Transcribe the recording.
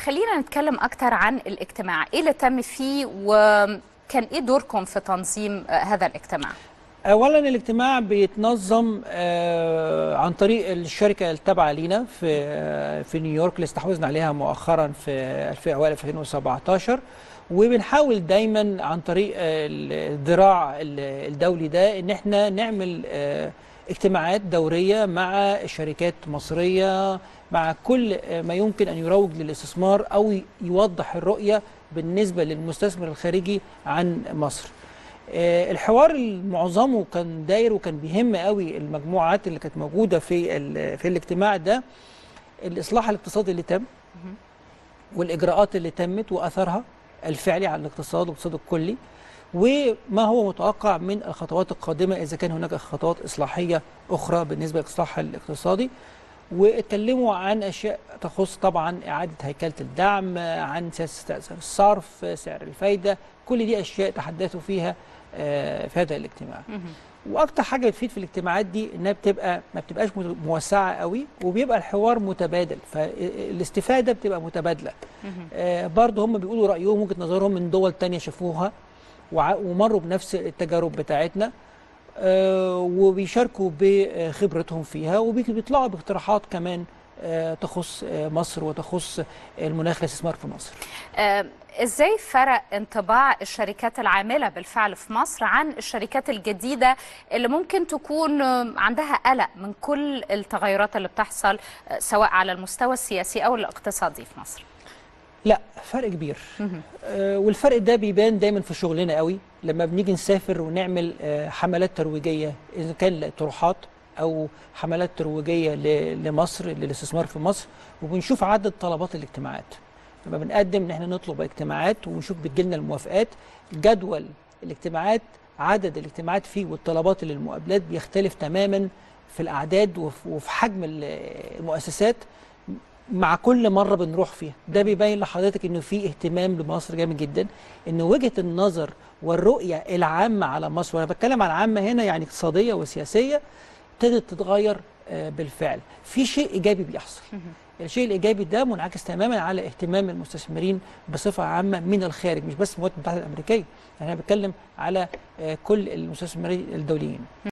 خلينا نتكلم اكتر عن الاجتماع ايه اللي تم فيه وكان ايه دوركم في تنظيم آه، هذا الاجتماع اولا الاجتماع بيتنظم آه، عن طريق الشركه التابعه لينا في آه، في نيويورك اللي استحوذنا عليها مؤخرا في في اوائل 2017 وبنحاول دايما عن طريق آه، الذراع ال- الدولي ده ان احنا نعمل آه، اجتماعات دوريه مع شركات مصريه مع كل آه، ما يمكن ان يروج للاستثمار او ي- يوضح الرؤيه بالنسبه للمستثمر الخارجي عن مصر. آه، الحوار معظمه كان داير وكان بيهم قوي المجموعات اللي كانت موجوده في ال- في الاجتماع ده الاصلاح الاقتصادي اللي تم والاجراءات اللي تمت واثرها الفعلي على الاقتصاد والاقتصاد الكلي وما هو متوقع من الخطوات القادمه اذا كان هناك خطوات اصلاحيه اخرى بالنسبه للاصلاح الاقتصادي واتكلموا عن اشياء تخص طبعا اعاده هيكله الدعم عن سياسه الصرف سعر الفايده كل دي اشياء تحدثوا فيها آه، في هذا الاجتماع واكتر حاجه بتفيد في الاجتماعات دي انها بتبقى ما بتبقاش مت- موسعه قوي وبيبقى الحوار متبادل فالاستفاده بتبقى متبادله آه، برضه هم بيقولوا رايهم وجهه نظرهم من دول تانية شافوها وع- ومروا بنفس التجارب بتاعتنا آه، وبيشاركوا بخبرتهم فيها وبيطلعوا باقتراحات كمان آه، تخص آه، مصر وتخص المناخ الاستثمار في مصر آه، ازاي فرق انطباع الشركات العامله بالفعل في مصر عن الشركات الجديده اللي ممكن تكون آه، عندها قلق من كل التغيرات اللي بتحصل آه، سواء على المستوى السياسي او الاقتصادي في مصر لا فرق كبير آه، والفرق ده بيبان دايما في شغلنا قوي لما بنيجي نسافر ونعمل آه، حملات ترويجيه اذا كان طروحات او حملات ترويجيه ل- لمصر للاستثمار في مصر وبنشوف عدد طلبات الاجتماعات لما بنقدم ان احنا نطلب اجتماعات ونشوف بتجيلنا الموافقات جدول الاجتماعات عدد الاجتماعات فيه والطلبات للمقابلات بيختلف تماما في الاعداد وف- وفي حجم ال- المؤسسات مع كل مره بنروح فيها ده بيبين لحضرتك انه في اهتمام بمصر جامد جدا ان وجهه النظر والرؤيه العامه على مصر وانا بتكلم عن عامه هنا يعني اقتصاديه وسياسيه ابتدت تتغير آه، بالفعل في شيء ايجابي بيحصل الشيء الايجابي ده منعكس تماما على اهتمام المستثمرين بصفه عامه من الخارج مش بس الولايات المتحده الامريكيه انا بتكلم على آه، كل المستثمرين الدوليين